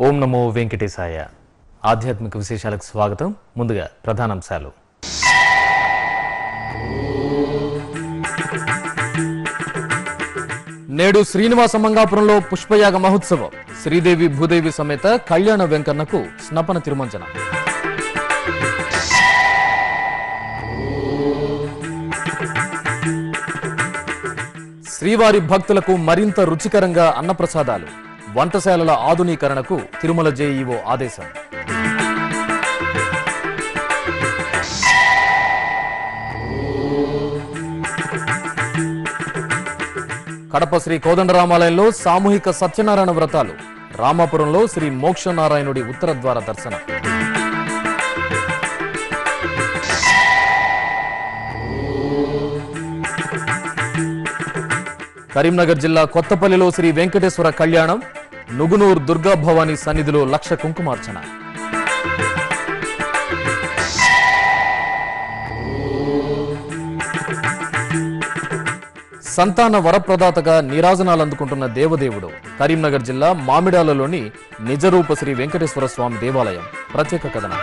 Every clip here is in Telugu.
ఓం నమో వెంకటేశాయ ఆధ్యాత్మిక విశేషాలకు స్వాగతం ముందుగా ప్రధానాంశాలు నేడు శ్రీనివాస మంగాపురంలో పుష్పయాగ మహోత్సవం శ్రీదేవి భూదేవి సమేత కళ్యాణ వెంకన్నకు స్నపన తిరుమంజన శ్రీవారి భక్తులకు మరింత రుచికరంగా అన్నప్రసాదాలు వంటశాలల ఆధునీకరణకు తిరుమల జేఈఓ ఆదేశం కడప శ్రీ కోదండరామాలయంలో సామూహిక సత్యనారాయణ వ్రతాలు రామాపురంలో శ్రీ మోక్షనారాయణుడి ఉత్తర ద్వార దర్శనం కరీంనగర్ జిల్లా కొత్తపల్లిలో శ్రీ వెంకటేశ్వర కళ్యాణం నుగునూరు దుర్గా భవానీ సన్నిధిలో లక్ష కుంకుమార్చన సంతాన వరప్రదాతగా నీరాజనాలు అందుకుంటున్న దేవదేవుడు కరీంనగర్ జిల్లా మామిడాలలోని నిజరూప శ్రీ వెంకటేశ్వర స్వామి దేవాలయం ప్రత్యేక కథనం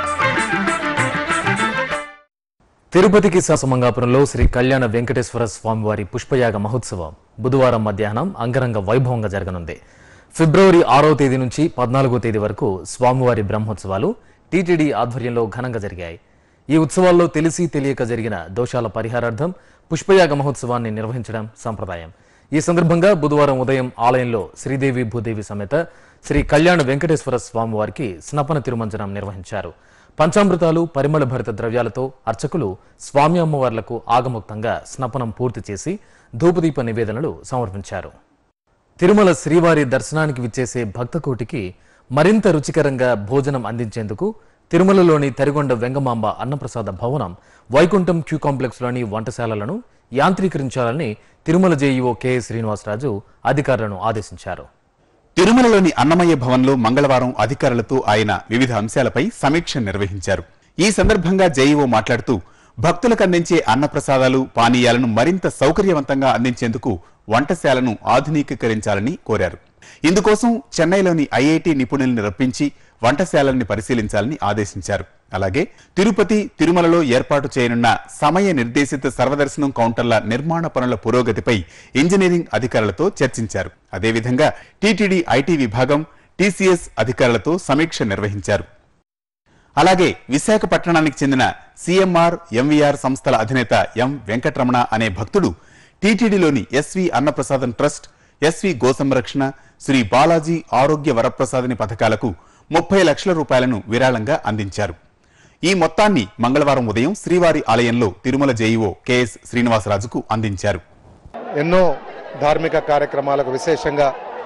తిరుపతికి శాసమంగాపురంలో శ్రీ కళ్యాణ వెంకటేశ్వర స్వామివారి పుష్పయాగ మహోత్సవం బుధవారం మధ్యాహ్నం అంగరంగ వైభవంగా జరగనుంది ఫిబ్రవరి ఆరో తేదీ నుంచి పద్నాలుగో తేదీ వరకు స్వామివారి బ్రహ్మోత్సవాలు టీటీడీ ఆధ్వర్యంలో ఘనంగా జరిగాయి ఈ ఉత్సవాల్లో తెలిసి తెలియక జరిగిన దోషాల పరిహారార్థం పుష్పయాగ మహోత్సవాన్ని నిర్వహించడం సంప్రదాయం ఈ సందర్భంగా బుధవారం ఉదయం ఆలయంలో శ్రీదేవి భూదేవి సమేత శ్రీ కళ్యాణ వెంకటేశ్వర స్వామివారికి స్నపన తిరుమంజనం నిర్వహించారు పంచామృతాలు పరిమళ భరిత ద్రవ్యాలతో అర్చకులు స్వామి అమ్మవార్లకు ఆగముక్తంగా స్నపనం పూర్తి చేసి ధూపదీప నివేదనలు సమర్పించారు తిరుమల శ్రీవారి దర్శనానికి విచ్చేసే భక్తకోటికి మరింత రుచికరంగా భోజనం అందించేందుకు తిరుమలలోని తరిగొండ వెంగమాంబ అన్నప్రసాద భవనం వైకుంఠం క్యూ కాంప్లెక్స్లోని వంటశాలలను యాంత్రీకరించాలని తిరుమల జేఈఓ కెఎస్ శ్రీనివాసరాజు అధికారులను ఆదేశించారు తిరుమలలోని అన్నమయ్య భవన్లో మంగళవారం అధికారులతో ఆయన వివిధ అంశాలపై సమీక్ష నిర్వహించారు ఈ సందర్భంగా జేఈఓ మాట్లాడుతూ భక్తులకు అందించే అన్నప్రసాదాలు పానీయాలను మరింత సౌకర్యవంతంగా అందించేందుకు వంటశాలను ఆధునీకరించాలని కోరారు ఇందుకోసం చెన్నైలోని ఐఐటి నిపుణుల్ని రప్పించి వంటశాలని పరిశీలించాలని ఆదేశించారు అలాగే తిరుపతి తిరుమలలో ఏర్పాటు చేయనున్న సమయ నిర్దేశిత సర్వదర్శనం కౌంటర్ల నిర్మాణ పనుల పురోగతిపై ఇంజనీరింగ్ అధికారులతో చర్చించారు అదేవిధంగా టీటీడీ ఐటీ విభాగం టీసీఎస్ అధికారులతో సమీక్ష నిర్వహించారు అలాగే విశాఖపట్టణానికి చెందిన సిఎంఆర్ ఎంవీఆర్ సంస్థల అధినేత ఎం వెంకటరమణ అనే భక్తుడు టీటీడీలోని ఎస్వి అన్నప్రసాదం ట్రస్ట్ ఎస్వి గోసంరక్షణ శ్రీ బాలాజీ ఆరోగ్య వరప్రసాదని పథకాలకు ముప్పై లక్షల రూపాయలను విరాళంగా అందించారు ఈ మొత్తాన్ని మంగళవారం ఉదయం శ్రీవారి ఆలయంలో తిరుమల జేఈఓ కెఎస్ శ్రీనివాసరాజుకు అందించారు ఎన్నో ధార్మిక కార్యక్రమాలకు విశేషంగా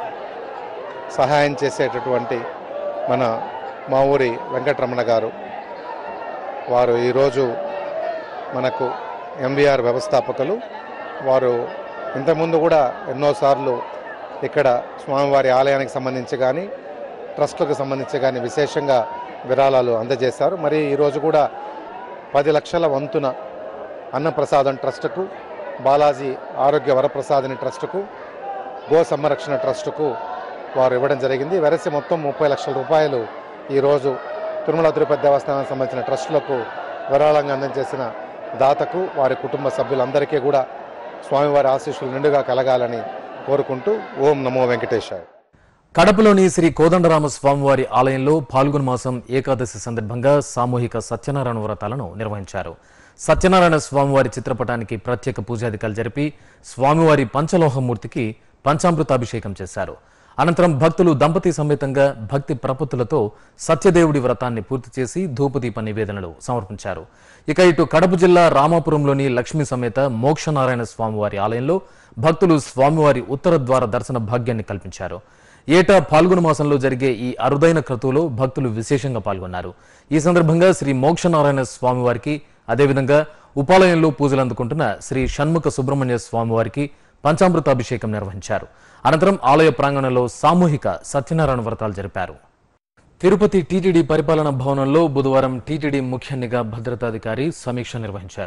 సహాయం చేసేటటువంటి మన మా ఊరి వెంకటరమణ గారు వారు ఈరోజు మనకు ఎంబీఆర్ వ్యవస్థాపకులు వారు ఇంతకుముందు కూడా ఎన్నోసార్లు ఇక్కడ స్వామివారి ఆలయానికి సంబంధించి కానీ ట్రస్టులకు సంబంధించి కానీ విశేషంగా విరాళాలు అందజేశారు మరి ఈరోజు కూడా పది లక్షల వంతున అన్నప్రసాదం ట్రస్టుకు బాలాజీ ఆరోగ్య వరప్రసాదిని ట్రస్టుకు గో సంరక్షణ ట్రస్టుకు వారు ఇవ్వడం జరిగింది వెరసి మొత్తం ముప్పై లక్షల రూపాయలు ఈరోజు తిరుమల తిరుపతి దేవస్థానానికి సంబంధించిన ట్రస్టులకు విరాళంగా అందజేసిన దాతకు వారి కుటుంబ సభ్యులందరికీ కూడా స్వామివారి ఆశీస్సులు నిండుగా కలగాలని కోరుకుంటూ ఓం నమో వెంకటేశాయ కడపలోని శ్రీ కోదండరామ స్వామివారి ఆలయంలో పాల్గొన మాసం ఏకాదశి సందర్భంగా సామూహిక సత్యనారాయణ వ్రతాలను నిర్వహించారు సత్యనారాయణ స్వామివారి చిత్రపటానికి ప్రత్యేక పూజాధికారులు జరిపి స్వామివారి పంచలోహమూర్తికి పంచామృతాభిషేకం చేశారు అనంతరం భక్తులు దంపతి సమేతంగా భక్తి ప్రపత్తులతో సత్యదేవుడి వ్రతాన్ని పూర్తి చేసి ధూపదీప నివేదనలు సమర్పించారు ఇక ఇటు కడప జిల్లా రామాపురంలోని లక్ష్మీ సమేత మోక్షనారాయణ స్వామివారి ఆలయంలో భక్తులు స్వామివారి ఉత్తర ద్వార దర్శన భాగ్యాన్ని కల్పించారు ఏటా పాల్గొన మాసంలో జరిగే ఈ అరుదైన క్రతువులో భక్తులు విశేషంగా పాల్గొన్నారు ఈ సందర్భంగా శ్రీ మోక్షనారాయణ స్వామివారికి అదేవిధంగా ఉపాలయంలో పూజలు అందుకుంటున్న శ్రీ షణ్ముఖ సుబ్రహ్మణ్య స్వామివారికి పంచామృతాభిషేకం నిర్వహించారు అనంతరం ఆలయ ప్రాంగణంలో సామూహిక సత్యనారాయణ వ్రతాలు జరిపారు తిరుపతి టీటీడీ పరిపాలనా భవనంలో బుధవారం టీటీడీ ముఖ్య నిఘా భద్రతాధికారి సమీక్ష నిర్వహించారు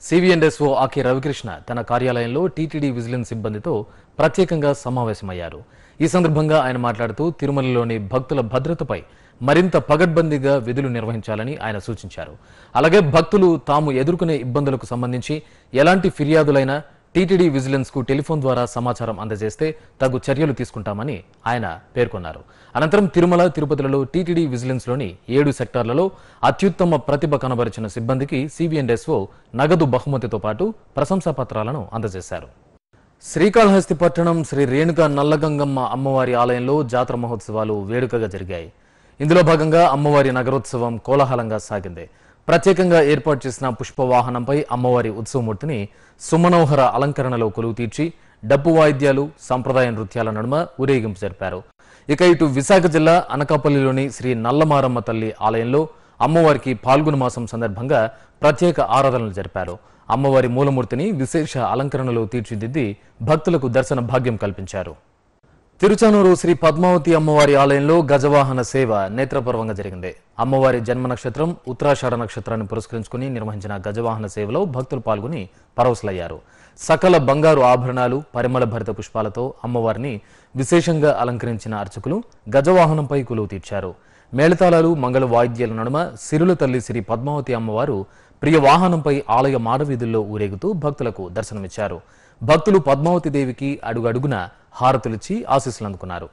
సివిఎన్ఎస్ఓ ఆకే రవికృష్ణ తన కార్యాలయంలో టీటీడీ విజిలెన్స్ సిబ్బందితో ప్రత్యేకంగా సమావేశమయ్యారు ఈ సందర్భంగా ఆయన మాట్లాడుతూ తిరుమలలోని భక్తుల భద్రతపై మరింత పగడ్బందీగా విధులు నిర్వహించాలని ఆయన సూచించారు అలాగే భక్తులు తాము ఎదుర్కొనే ఇబ్బందులకు సంబంధించి ఎలాంటి ఫిర్యాదులైనా టీటీడీ విజిలెన్స్ కు టెలిఫోన్ ద్వారా సమాచారం అందజేస్తే తగు చర్యలు తీసుకుంటామని ఆయన పేర్కొన్నారు అనంతరం తిరుమల తిరుపతిలలో టీటీడీ విజిలెన్స్ లోని ఏడు సెక్టార్లలో అత్యుత్తమ ప్రతిభ కనబరిచిన సిబ్బందికి సిబిఎన్ఎస్ఓ నగదు బహుమతితో పాటు ప్రశంసా పత్రాలను అందజేశారు శ్రీకాళహస్తి పట్టణం శ్రీ రేణుక నల్లగంగమ్మ అమ్మవారి ఆలయంలో జాతర మహోత్సవాలు వేడుకగా జరిగాయి ఇందులో భాగంగా అమ్మవారి నగరోత్సవం కోలాహలంగా సాగింది ప్రత్యేకంగా ఏర్పాటు చేసిన పుష్పవాహనంపై అమ్మవారి ఉత్సవమూర్తిని సుమనోహర అలంకరణలో కొలువు తీర్చి డప్పు వాయిద్యాలు సంప్రదాయ నృత్యాల నడుమ ఊరేగింపు జరిపారు ఇక ఇటు విశాఖ జిల్లా అనకాపల్లిలోని శ్రీ నల్లమారమ్మ తల్లి ఆలయంలో అమ్మవారికి పాల్గొన మాసం సందర్భంగా ప్రత్యేక ఆరాధనలు జరిపారు అమ్మవారి మూలమూర్తిని విశేష అలంకరణలో తీర్చిదిద్ది భక్తులకు దర్శన భాగ్యం కల్పించారు తిరుచానూరు శ్రీ పద్మావతి అమ్మవారి ఆలయంలో గజవాహన సేవ నేత్రపర్వంగా జరిగింది అమ్మవారి జన్మ నక్షత్రం ఉత్తరాషాఢ నక్షత్రాన్ని పురస్కరించుకుని నిర్వహించిన గజవాహన సేవలో భక్తులు పాల్గొని పరవశులయ్యారు సకల బంగారు ఆభరణాలు పరిమళ భరిత పుష్పాలతో అమ్మవారిని విశేషంగా అలంకరించిన అర్చకులు గజవాహనంపై కొలువు తీర్చారు మేళతాళాలు మంగళ వాయిద్యాల నడుమ సిరుల తల్లి శ్రీ పద్మావతి అమ్మవారు ప్రియ వాహనంపై ఆలయ మాడవీధుల్లో ఊరేగుతూ భక్తులకు దర్శనమిచ్చారు భక్తులు పద్మావతి దేవికి అడుగడుగున హారతులిచ్చి ఆశీస్సులు అందుకున్నారు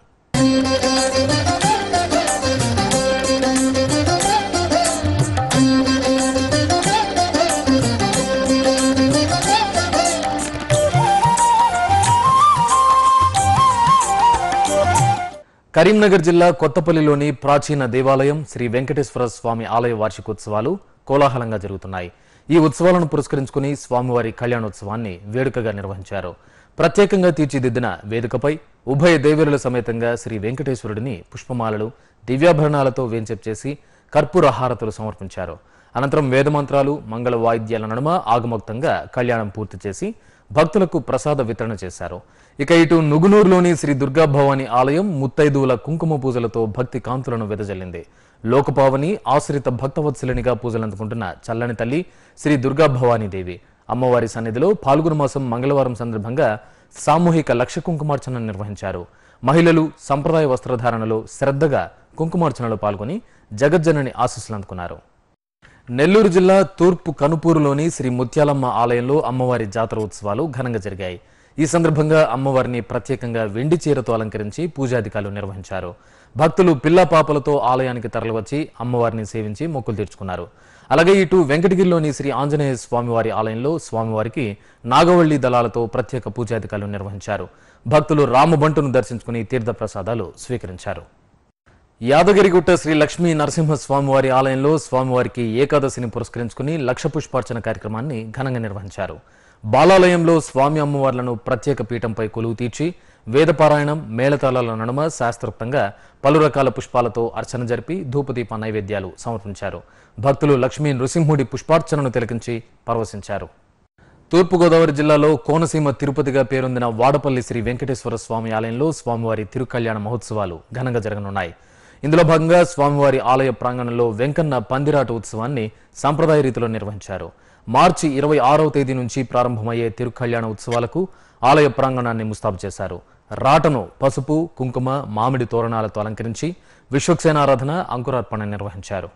కరీంనగర్ జిల్లా కొత్తపల్లిలోని ప్రాచీన దేవాలయం శ్రీ వెంకటేశ్వర స్వామి ఆలయ వార్షికోత్సవాలు కోలాహలంగా జరుగుతున్నాయి ఈ ఉత్సవాలను పురస్కరించుకుని స్వామివారి కళ్యాణోత్సవాన్ని వేడుకగా నిర్వహించారు ప్రత్యేకంగా తీర్చిదిద్దిన వేదికపై ఉభయ దేవేరుల సమేతంగా శ్రీ వెంకటేశ్వరుడిని పుష్పమాలలు దివ్యాభరణాలతో వేంచెప్ చేసి కర్పూర హారతులు సమర్పించారు అనంతరం వేదమంత్రాలు మంగళ వాయిద్యాల నడుమ ఆగమోక్తంగా కళ్యాణం పూర్తి చేసి భక్తులకు ప్రసాద వితరణ చేశారు ఇక ఇటు నుగునూరులోని శ్రీ దుర్గా భవాని ఆలయం ముత్తైదువుల కుంకుమ పూజలతో భక్తి కాంతులను వెదజల్లింది లోకపావని ఆశ్రిత భక్తవత్సలినిగా పూజలు అందుకుంటున్న చల్లని తల్లి శ్రీ దుర్గా భవానీ దేవి అమ్మవారి సన్నిధిలో పాల్గొన మాసం మంగళవారం సందర్భంగా సామూహిక లక్ష కుంకుమార్చన నిర్వహించారు మహిళలు సంప్రదాయ వస్త్రధారణలో శ్రద్ధగా కుంకుమార్చనలో పాల్గొని జగజ్జనని ఆశీస్సులు అందుకున్నారు నెల్లూరు జిల్లా తూర్పు కనుపూరులోని శ్రీ ముత్యాలమ్మ ఆలయంలో అమ్మవారి జాతర ఉత్సవాలు ఘనంగా జరిగాయి ఈ సందర్భంగా అమ్మవారిని ప్రత్యేకంగా వెండి చీరతో అలంకరించి పూజాధికారులు నిర్వహించారు భక్తులు పిల్లా పాపలతో ఆలయానికి తరలివచ్చి అమ్మవారిని సేవించి మొక్కులు తీర్చుకున్నారు అలాగే ఇటు వెంకటగిరిలోని శ్రీ ఆంజనేయ స్వామివారి ఆలయంలో స్వామివారికి నాగవల్లి దళాలతో ప్రత్యేక పూజాధికారులు నిర్వహించారు భక్తులు రామబంటును దర్శించుకుని తీర్థప్రసాదాలు స్వీకరించారు యాదగిరిగుట్ట శ్రీ లక్ష్మీ నరసింహ స్వామివారి ఆలయంలో స్వామివారికి ఏకాదశిని పురస్కరించుకుని లక్ష పుష్పార్చన కార్యక్రమాన్ని ఘనంగా నిర్వహించారు బాలాలయంలో స్వామి అమ్మవార్లను ప్రత్యేక పీఠంపై కొలువు తీర్చి వేదపారాయణం మేళతాళాల నడుమ శాస్త్రోక్తంగా పలు రకాల పుష్పాలతో అర్చన జరిపి ధూపదీప నైవేద్యాలు సమర్పించారు భక్తులు లక్ష్మీ నృసింహుడి పుష్పార్చనను తిలకించి పరవశించారు తూర్పుగోదావరి జిల్లాలో కోనసీమ తిరుపతిగా పేరొందిన వాడపల్లి శ్రీ వెంకటేశ్వర స్వామి ఆలయంలో స్వామివారి తిరుకల్యాణ మహోత్సవాలు ఘనంగా జరగనున్నాయి ఇందులో భాగంగా స్వామివారి ఆలయ ప్రాంగణంలో వెంకన్న పందిరాట ఉత్సవాన్ని సాంప్రదాయ రీతిలో నిర్వహించారు మార్చి ఇరవై ఆరవ తేదీ నుంచి ప్రారంభమయ్యే తిరుకల్యాణ ఉత్సవాలకు ఆలయ ప్రాంగణాన్ని ముస్తాబు చేశారు రాటను పసుపు కుంకుమ మామిడి తోరణాలతో అలంకరించి విశ్వక్సేనారాధన అంకురార్పణ నిర్వహించారు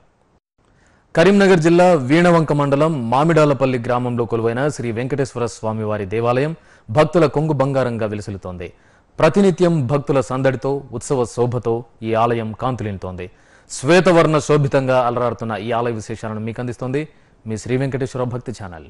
కరీంనగర్ జిల్లా వీణవంక మండలం మామిడాలపల్లి గ్రామంలో కొలువైన శ్రీ వెంకటేశ్వర స్వామివారి దేవాలయం భక్తుల కొంగు బంగారంగా వెలుసులుతోంది ప్రతినిత్యం భక్తుల సందడితో ఉత్సవ శోభతో ఈ ఆలయం కాంతులింతోంది శ్వేతవర్ణ శోభితంగా అలరాడుతున్న ఈ ఆలయ విశేషాలను మీకు అందిస్తోంది మీ శ్రీ వెంకటేశ్వర భక్తి ఛానల్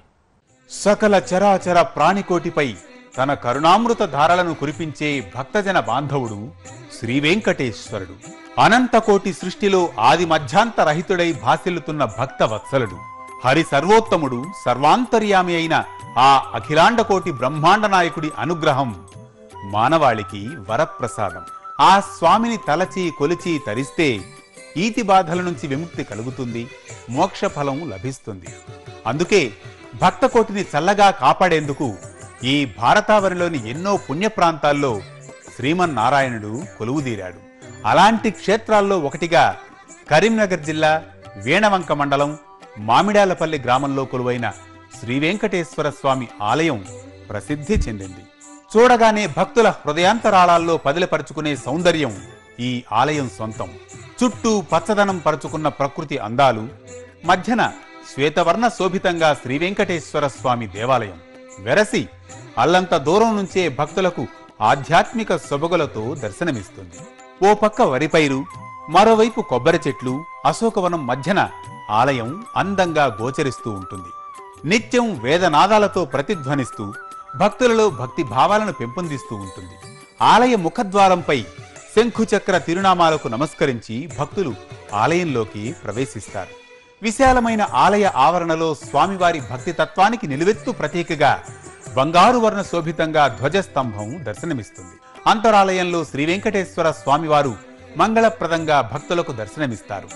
సకల చరాచర ప్రాణికోటిపై తన కరుణామృత ధారలను కురిపించే భక్తజన బాంధవుడు శ్రీ వెంకటేశ్వరుడు అనంతకోటి సృష్టిలో ఆది మధ్యాంత రహితుడై భాసిల్లుతున్న భక్త వత్సలుడు హరి సర్వోత్తముడు సర్వాంతర్యామి అయిన ఆ అఖిలాండకోటి బ్రహ్మాండ నాయకుడి అనుగ్రహం మానవాళికి వరప్రసాదం ఆ స్వామిని తలచి కొలిచి తరిస్తే ఈతి బాధల నుంచి విముక్తి కలుగుతుంది మోక్ష ఫలం లభిస్తుంది అందుకే భక్తకోటిని చల్లగా కాపాడేందుకు ఈ భారతావరిలోని ఎన్నో పుణ్య ప్రాంతాల్లో శ్రీమన్నారాయణుడు కొలువుదీరాడు అలాంటి క్షేత్రాల్లో ఒకటిగా కరీంనగర్ జిల్లా వీణవంక మండలం మామిడాలపల్లి గ్రామంలో కొలువైన శ్రీ వెంకటేశ్వర స్వామి ఆలయం ప్రసిద్ధి చెందింది చూడగానే భక్తుల హృదయాంతరాళాల్లో పదిలపరుచుకునే సౌందర్యం ఈ ఆలయం సొంతం చుట్టూ పచ్చదనం పరుచుకున్న ప్రకృతి అందాలు మధ్యన శ్వేతవర్ణ శోభితంగా శ్రీ వెంకటేశ్వర స్వామి దేవాలయం వెరసి అల్లంత దూరం నుంచే భక్తులకు ఆధ్యాత్మిక సొబగులతో దర్శనమిస్తుంది ఓ పక్క వరి పైరు మరోవైపు కొబ్బరి చెట్లు అశోకవనం మధ్యన ఆలయం అందంగా గోచరిస్తూ ఉంటుంది నిత్యం వేదనాదాలతో ప్రతిధ్వనిస్తూ భక్తులలో భక్తి భావాలను పెంపొందిస్తూ ఉంటుంది ఆలయ ముఖద్వారంపై శంఖుచక్ర తిరునామాలకు నమస్కరించి భక్తులు ఆలయంలోకి ప్రవేశిస్తారు విశాలమైన ఆలయ ఆవరణలో స్వామివారి భక్తి తత్వానికి నిలువెత్తు ప్రతీకగా బంగారు వర్ణ శోభితంగా ధ్వజస్తంభం దర్శనమిస్తుంది అంతరాలయంలో శ్రీ వెంకటేశ్వర స్వామివారు మంగళప్రదంగా భక్తులకు దర్శనమిస్తారు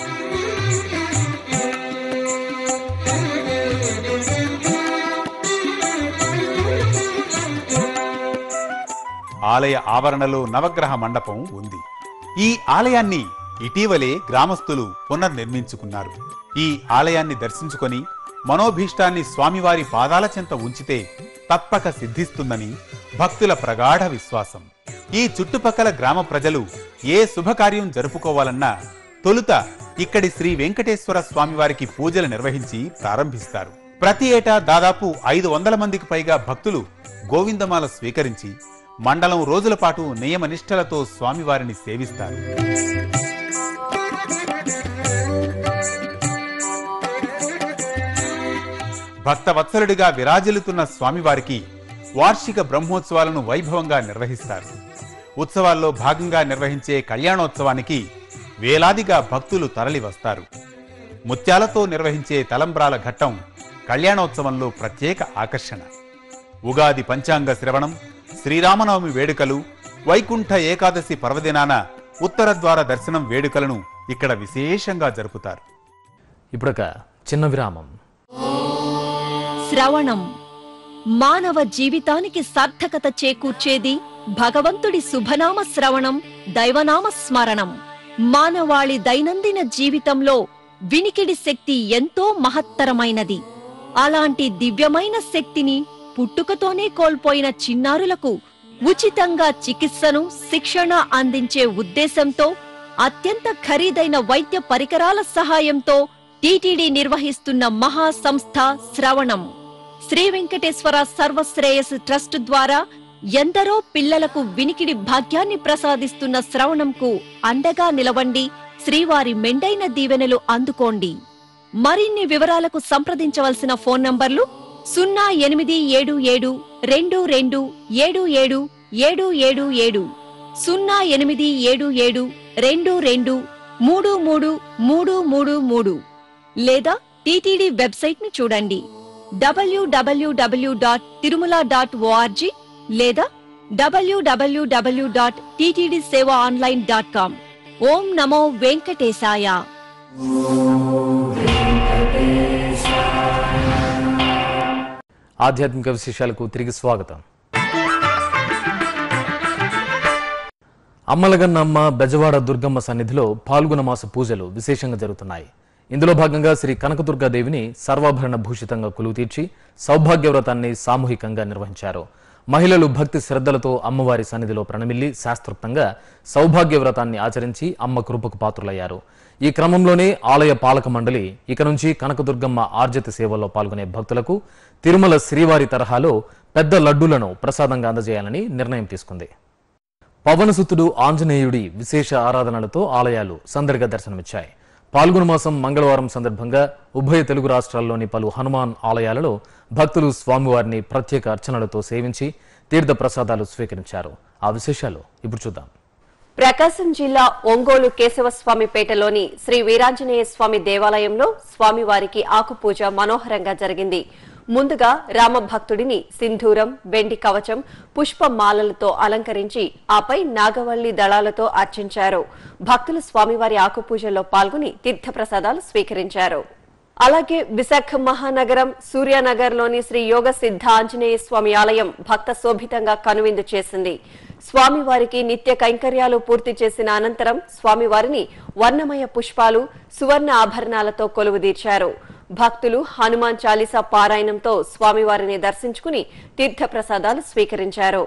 ఆలయ ఆవరణలో నవగ్రహ మండపం ఉంది ఈ ఆలయాన్ని ఇటీవలే గ్రామస్తులు పునర్నిర్మించుకున్నారు ఈ ఆలయాన్ని దర్శించుకొని మనోభీష్టాన్ని స్వామివారి పాదాల చెంత ఉంచితే తప్పక సిద్ధిస్తుందని భక్తుల ప్రగాఢ విశ్వాసం ఈ చుట్టుపక్కల గ్రామ ప్రజలు ఏ శుభకార్యం జరుపుకోవాలన్నా తొలుత ఇక్కడి శ్రీ వెంకటేశ్వర స్వామివారికి పూజలు నిర్వహించి ప్రారంభిస్తారు ప్రతి ఏటా దాదాపు ఐదు వందల మందికి పైగా భక్తులు గోవిందమాల స్వీకరించి మండలం రోజుల పాటు నియమ నిష్ఠలతో స్వామివారిని సేవిస్తారు భక్తవత్సలుడిగా విరాజిల్లుతున్న స్వామివారికి వార్షిక బ్రహ్మోత్సవాలను వైభవంగా నిర్వహిస్తారు ఉత్సవాల్లో భాగంగా నిర్వహించే కళ్యాణోత్సవానికి వేలాదిగా భక్తులు తరలి వస్తారు ముత్యాలతో నిర్వహించే తలంబ్రాల ఘట్టం కళ్యాణోత్సవంలో ప్రత్యేక ఆకర్షణ ఉగాది పంచాంగ శ్రవణం శ్రీరామనవమి వేడుకలు వైకుంఠ ఏకాదశి పర్వదినాన ఉత్తర ద్వార దర్శనం వేడుకలను ఇక్కడ విశేషంగా జరుపుతారు ఇప్పుడొక చిన్న విరామం శ్రవణం మానవ జీవితానికి సార్థకత చేకూర్చేది భగవంతుడి శుభనామ శ్రవణం దైవనామ స్మరణం మానవాళి దైనందిన జీవితంలో వినికిడి శక్తి ఎంతో మహత్తరమైనది అలాంటి దివ్యమైన శక్తిని పుట్టుకతోనే కోల్పోయిన చిన్నారులకు ఉచితంగా చికిత్సను శిక్షణ అందించే ఉద్దేశంతో అత్యంత ఖరీదైన వైద్య పరికరాల సహాయంతో టీటీడీ నిర్వహిస్తున్న మహా సంస్థ శ్రవణం శ్రీ వెంకటేశ్వర సర్వశ్రేయస్ ట్రస్ట్ ద్వారా ఎందరో పిల్లలకు వినికిడి భాగ్యాన్ని ప్రసాదిస్తున్న శ్రవణంకు అండగా నిలవండి శ్రీవారి మెండైన దీవెనలు అందుకోండి మరిన్ని వివరాలకు సంప్రదించవలసిన ఫోన్ నంబర్లు సున్నా ఎనిమిది ఏడు ఏడు రెండు రెండు ఏడు ఏడు ఏడు ఏడు ఏడు సున్నా ఎనిమిది ఏడు ఏడు రెండు రెండు మూడు మూడు మూడు మూడు మూడు లేదా టీటీడీ వెబ్సైట్ ని చూడండి W W W dot Tirumala dot O R G లేదా డబ్ల్యూడబ్ల్యూడబ్ల్యూ డాట్ టీటీడీ సేవ ఆన్లైన్ డాట్ కామ్ ఓం నమో వెంకటేశాయ ఆధ్యాత్మిక విశేషాలకు తిరిగి స్వాగతం అమ్మలగన్నమ్మ బెజవాడ దుర్గమ్మ సన్నిధిలో పాల్గొన మాస పూజలు విశేషంగా జరుగుతున్నాయి ఇందులో భాగంగా శ్రీ కనకదుర్గాదేవిని సర్వాభరణ భూషితంగా కొలువు తీర్చి సౌభాగ్య వ్రతాన్ని సామూహికంగా నిర్వహించారు మహిళలు భక్తి శ్రద్ధలతో అమ్మవారి సన్నిధిలో ప్రణమిల్లి శాస్త్రోక్తంగా సౌభాగ్య వ్రతాన్ని ఆచరించి అమ్మ కృపకు పాత్రులయ్యారు ఈ క్రమంలోనే ఆలయ పాలక మండలి ఇక నుంచి కనకదుర్గమ్మ ఆర్జిత సేవల్లో పాల్గొనే భక్తులకు తిరుమల శ్రీవారి తరహాలో పెద్ద లడ్డూలను ప్రసాదంగా అందజేయాలని నిర్ణయం తీసుకుంది పవనసుతుడు ఆంజనేయుడి విశేష ఆరాధనలతో ఆలయాలు సందడిగా దర్శనమిచ్చాయి పాల్గొన మాసం మంగళవారం సందర్భంగా ఉభయ తెలుగు రాష్ట్రాల్లోని పలు హనుమాన్ ఆలయాలలో భక్తులు స్వామివారిని ప్రత్యేక అర్చనలతో సేవించి తీర్థ ప్రసాదాలు స్వీకరించారు ఆ విశేషాలు ఇప్పుడు చూద్దాం ప్రకాశం జిల్లా ఒంగోలు కేశవస్వామిపేటలోని శ్రీ వీరాంజనేయ స్వామి దేవాలయంలో స్వామివారికి ఆకుపూజ మనోహరంగా జరిగింది ముందుగా రామభక్తుడిని సింధూరం వెండి కవచం పుష్పమాలలతో అలంకరించి ఆపై నాగవల్లి దళాలతో అర్చించారు భక్తులు స్వామివారి ఆకుపూజలో పాల్గొని తీర్థప్రసాదాలు స్వీకరించారు అలాగే విశాఖ మహానగరం సూర్యానగర్లోని శ్రీ యోగ సిద్ధ ఆంజనేయ స్వామి ఆలయం భక్త శోభితంగా కనువిందు చేసింది స్వామివారికి నిత్య కైంకర్యాలు పూర్తి చేసిన అనంతరం స్వామివారిని వర్ణమయ పుష్పాలు సువర్ణ ఆభరణాలతో కొలువుదీర్చారు భక్తులు హనుమాన్ చాలీసా పారాయణంతో స్వామివారిని దర్శించుకుని తీర్థప్రసాదాలు స్వీకరించారు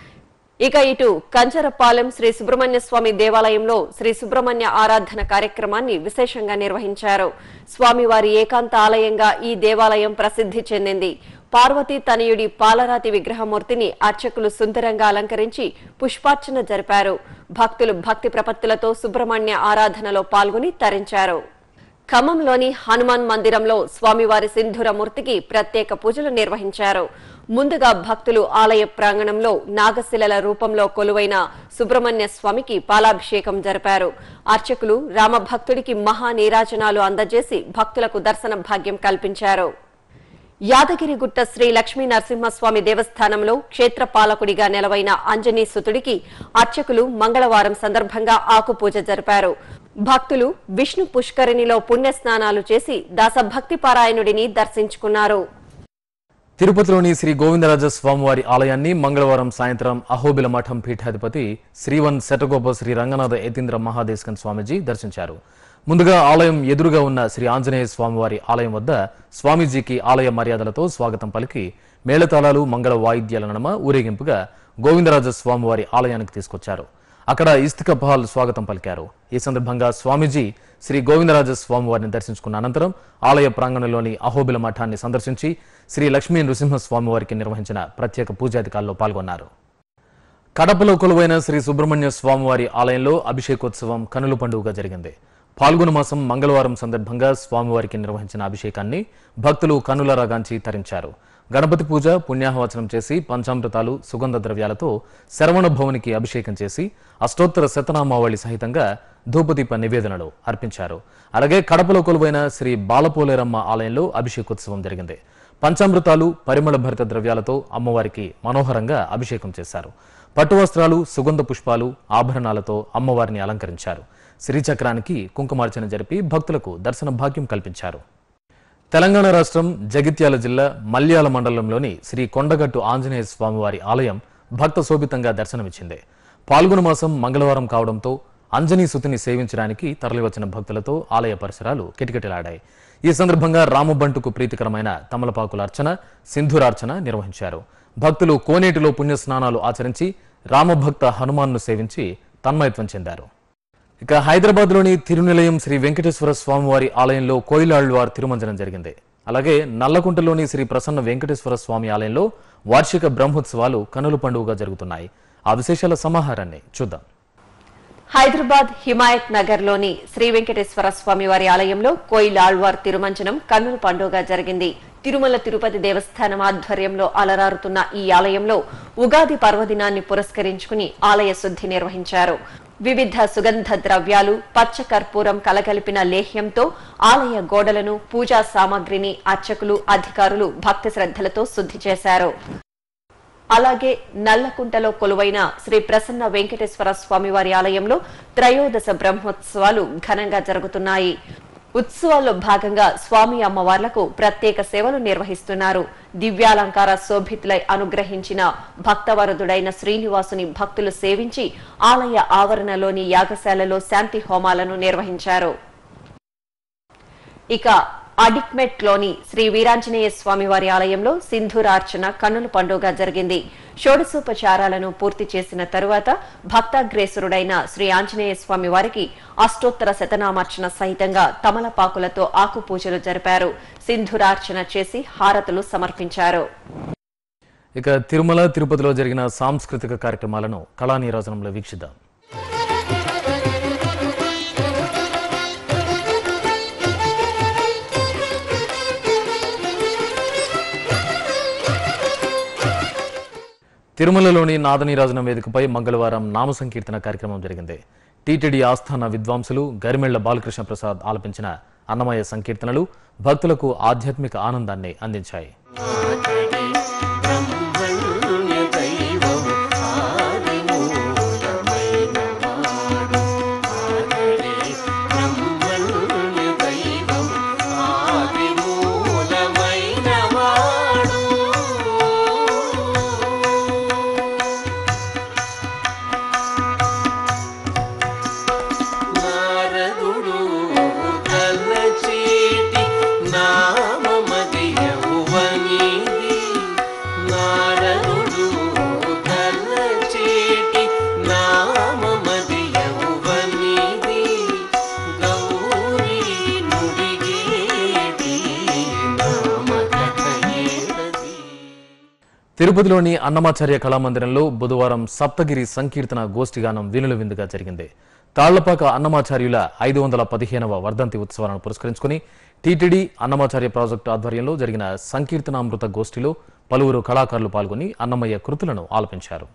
ఇక ఇటు కంచరపాలెం శ్రీ సుబ్రహ్మణ్య స్వామి దేవాలయంలో శ్రీ సుబ్రహ్మణ్య ఆరాధన కార్యక్రమాన్ని విశేషంగా నిర్వహించారు స్వామివారి ఏకాంత ఆలయంగా ఈ దేవాలయం ప్రసిద్ధి చెందింది పార్వతీ తనయుడి పాలరాతి విగ్రహమూర్తిని అర్చకులు సుందరంగా అలంకరించి పుష్పార్చన జరిపారు భక్తులు భక్తి ప్రపత్తులతో సుబ్రహ్మణ్య ఆరాధనలో పాల్గొని తరించారు ఖమ్మంలోని హనుమాన్ మందిరంలో స్వామివారి సింధూరమూర్తికి ప్రత్యేక పూజలు నిర్వహించారు ముందుగా భక్తులు ఆలయ ప్రాంగణంలో నాగశిలల రూపంలో కొలువైన సుబ్రహ్మణ్య స్వామికి పాలాభిషేకం జరిపారు అర్చకులు రామభక్తుడికి మహా నీరాజనాలు అందజేసి భక్తులకు దర్శన భాగ్యం కల్పించారు యాదగిరిగుట్ట శ్రీ లక్ష్మీ నరసింహస్వామి దేవస్థానంలో క్షేత్ర పాలకుడిగా నెలవైన అంజనీ సుతుడికి అర్చకులు మంగళవారం సందర్భంగా ఆకుపూజ జరిపారు భక్తులు విష్ణు పుష్కరిణిలో పుణ్యస్నానాలు చేసి దాసభక్తి పారాయణుడిని దర్శించుకున్నారు తిరుపతిలోని శ్రీ గోవిందరాజ స్వామివారి ఆలయాన్ని మంగళవారం సాయంత్రం అహోబిల మఠం పీఠాధిపతి శ్రీవన్ శటగోప శ్రీ రంగనాథ యతీంద్ర మహాదేశకన్ స్వామీజీ దర్శించారు ముందుగా ఆలయం ఎదురుగా ఉన్న శ్రీ ఆంజనేయ స్వామివారి ఆలయం వద్ద స్వామీజీకి ఆలయ మర్యాదలతో స్వాగతం పలికి మేళతాళాలు మంగళ వాయిద్యాల నడమ ఊరేగింపుగా గోవిందరాజ స్వామివారి ఆలయానికి తీసుకొచ్చారు అక్కడ ఇస్తికపాల్ స్వాగతం పలికారు ఈ సందర్భంగా స్వామీజీ శ్రీ గోవిందరాజ స్వామివారిని దర్శించుకున్న అనంతరం ఆలయ ప్రాంగణంలోని అహోబిల మఠాన్ని సందర్శించి శ్రీ లక్ష్మీ నృసింహ స్వామివారికి నిర్వహించిన ప్రత్యేక పూజాధికాల్లో పాల్గొన్నారు కడపలో కొలువైన శ్రీ సుబ్రహ్మణ్య స్వామివారి ఆలయంలో అభిషేకోత్సవం కనుల పండుగగా జరిగింది పాల్గొన మాసం మంగళవారం సందర్భంగా స్వామివారికి నిర్వహించిన అభిషేకాన్ని భక్తులు కనులరాగాంచి తరించారు గణపతి పూజ పుణ్యాహవచనం చేసి పంచామృతాలు సుగంధ ద్రవ్యాలతో శరవణ భవనికి అభిషేకం చేసి అష్టోత్తర శతనామావళి సహితంగా ధూపదీప నివేదనలు అర్పించారు అలాగే కడపలో కొలువైన శ్రీ బాలపోలేరమ్మ ఆలయంలో అభిషేకోత్సవం జరిగింది పంచామృతాలు పరిమళ భరిత ద్రవ్యాలతో అమ్మవారికి మనోహరంగా అభిషేకం చేశారు పట్టు వస్త్రాలు సుగంధ పుష్పాలు ఆభరణాలతో అమ్మవారిని అలంకరించారు శ్రీచక్రానికి కుంకుమార్చన జరిపి భక్తులకు దర్శన భాగ్యం కల్పించారు తెలంగాణ రాష్ట్రం జగిత్యాల జిల్లా మల్యాల మండలంలోని శ్రీ కొండగట్టు ఆంజనేయ స్వామివారి ఆలయం భక్త శోభితంగా దర్శనమిచ్చింది పాల్గొన మాసం మంగళవారం కావడంతో అంజనీ సుతిని సేవించడానికి తరలివచ్చిన భక్తులతో ఆలయ పరిసరాలు కిటకిటలాడాయి ఈ సందర్భంగా రామబంటుకు ప్రీతికరమైన తమలపాకుల అర్చన సింధూరార్చన నిర్వహించారు భక్తులు కోనేటిలో పుణ్యస్నానాలు ఆచరించి రామభక్త హనుమాన్ను సేవించి తన్మయత్వం చెందారు ఇక హైదరాబాద్ లోని తిరునిలయం శ్రీ వెంకటేశ్వర స్వామివారి ఆలయంలో కోయిలాళ్వార్ తిరుమంజనం జరిగింది అలాగే నల్లకుంటలోని శ్రీ ప్రసన్న వెంకటేశ్వర స్వామి ఆలయంలో వార్షిక బ్రహ్మోత్సవాలు కనుల పండుగగా జరుగుతున్నాయి ఆ విశేషాల సమాహారాన్ని చూద్దాం హైదరాబాద్ హిమాయత్ నగర్ లోని శ్రీ వెంకటేశ్వర స్వామి వారి ఆలయంలో కోయిల్ ఆళ్వార్ తిరుమంజనం కన్నుల పండుగ జరిగింది తిరుమల తిరుపతి దేవస్థానం ఆధ్వర్యంలో అలరారుతున్న ఈ ఆలయంలో ఉగాది పర్వదినాన్ని పురస్కరించుకుని ఆలయ శుద్ధి నిర్వహించారు వివిధ సుగంధ ద్రవ్యాలు పచ్చ కర్పూరం కలగలిపిన లేహ్యంతో ఆలయ గోడలను పూజా సామాగ్రిని అర్చకులు అధికారులు భక్తి శ్రద్ధలతో శుద్ధి చేశారు అలాగే నల్లకుంటలో కొలువైన శ్రీ ప్రసన్న వెంకటేశ్వర స్వామివారి ఆలయంలో త్రయోదశ బ్రహ్మోత్సవాలు ఘనంగా జరుగుతున్నాయి ఉత్సవాల్లో భాగంగా స్వామి అమ్మవార్లకు ప్రత్యేక సేవలు నిర్వహిస్తున్నారు దివ్యాలంకార శోభితులై అనుగ్రహించిన భక్తవరదుడైన శ్రీనివాసుని భక్తులు సేవించి ఆలయ ఆవరణలోని యాగశాలలో శాంతి హోమాలను నిర్వహించారు ఇక అడిక్మెట్ లోని శ్రీ వీరాంజనేయ స్వామి వారి ఆలయంలో సింధూరార్చన కన్నుల పండుగ జరిగింది షోడశోపచారాలను పూర్తి చేసిన తరువాత భక్తాగ్రేసురుడైన శ్రీ ఆంజనేయ స్వామి వారికి అష్టోత్తర శతనామార్చన సహితంగా తమలపాకులతో ఆకు పూజలు జరిపారు సింధూరార్చన చేసి హారతులు సమర్పించారు ఇక తిరుమల తిరుపతిలో జరిగిన సాంస్కృతిక కార్యక్రమాలను కళానీరాజనంలో వీక్షిద్దాం తిరుమలలోని నాదనీరాజనం వేదికపై మంగళవారం నామ సంకీర్తన కార్యక్రమం జరిగింది టీటీడీ ఆస్థాన విద్వాంసులు గరిమెళ్ల బాలకృష్ణ ప్రసాద్ ఆలపించిన అన్నమయ్య సంకీర్తనలు భక్తులకు ఆధ్యాత్మిక ఆనందాన్ని అందించాయి నారదుడు తలచేటి నా తిరుపతిలోని అన్నమాచార్య కళామందిరంలో బుధవారం సప్తగిరి సంకీర్తన గోష్ఠిగానం వినుల విందుగా జరిగింది తాళ్లపాక అన్నమాచార్యుల ఐదు వందల పదిహేనవ వర్ధంతి ఉత్సవాలను పురస్కరించుకుని టీటీడీ అన్నమాచార్య ప్రాజెక్టు ఆధ్వర్యంలో జరిగిన సంకీర్తనామృత గోష్ఠిలో పలువురు కళాకారులు పాల్గొని అన్నమయ్య కృతులను ఆలపించారు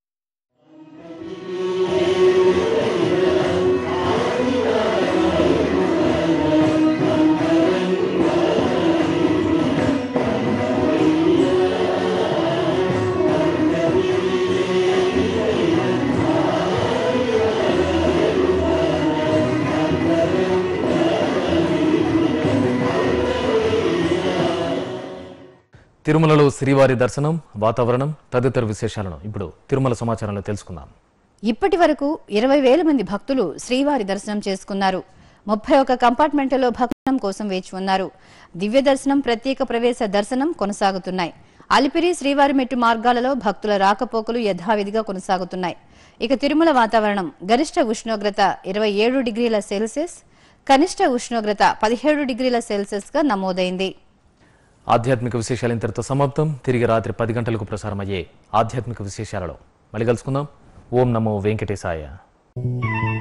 తిరుమలలో శ్రీవారి దర్శనం వాతావరణం తదితర విశేషాలను ఇప్పుడు తిరుమల సమాచారంలో తెలుసుకుందాం ఇప్పటి వరకు ఇరవై వేల మంది భక్తులు శ్రీవారి దర్శనం చేసుకున్నారు ముప్పై ఒక్క కంపార్ట్మెంట్లలో భక్తం కోసం వేచి ఉన్నారు దివ్య దర్శనం ప్రత్యేక ప్రవేశ దర్శనం కొనసాగుతున్నాయి అలిపిరి శ్రీవారి మెట్టు మార్గాలలో భక్తుల రాకపోకలు యథావిధిగా కొనసాగుతున్నాయి ఇక తిరుమల వాతావరణం గరిష్ట ఉష్ణోగ్రత ఇరవై ఏడు డిగ్రీల సెల్సియస్ కనిష్ట ఉష్ణోగ్రత పదిహేడు డిగ్రీల సెల్సియస్ గా నమోదైంది ఆధ్యాత్మిక విశేషాలు ఇంతటితో సమాప్తం తిరిగి రాత్రి పది గంటలకు ప్రసారమయ్యే ఆధ్యాత్మిక విశేషాలలో మళ్ళీ కలుసుకుందాం ఓం నమో వెంకటేశాయ